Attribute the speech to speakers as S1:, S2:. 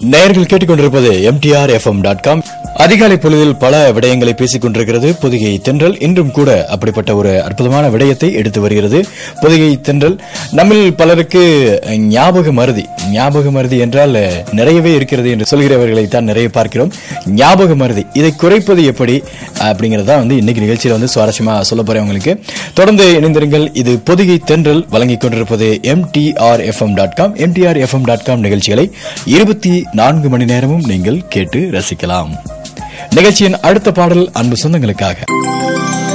S1: நேயர்கள் கேட்டுக்கொண்டிருப்பது MTR FM dot com அதிகாலை பொழுதில் பல விடயங்களை பேசிக் கொண்டிருக்கிறது பொதிகை தென்றல் இன்றும் கூட அப்படிப்பட்ட ஒரு அற்புதமான விடயத்தை எடுத்து வருகிறது பொதிகை தென்றல் நம்மில் பலருக்கு ஞாபக மருதி ஞாபக மருதி என்றால் நிறையவே இருக்கிறது என்று சொல்கிறவர்களை தான் நிறைய பார்க்கிறோம் ஞாபக மருதி இதை குறைப்பது எப்படி அப்படிங்கறதா வந்து இன்னைக்கு நிகழ்ச்சியில வந்து சுவாரஸ்யமா சொல்ல போறேன் உங்களுக்கு தொடர்ந்து இணைந்திருங்கள் இது பொதிகை தென்றல் வழங்கிக் கொண்டிருப்பது MTR FM dot com MTR FM dot com நிகழ்ச்சிகளை இருபத்தி நான்கு மணி நேரமும் நீங்கள் கேட்டு ரசிக்கலாம் நிகழ்ச்சியின் அடுத்த பாடல் அன்பு சொந்தங்களுக்காக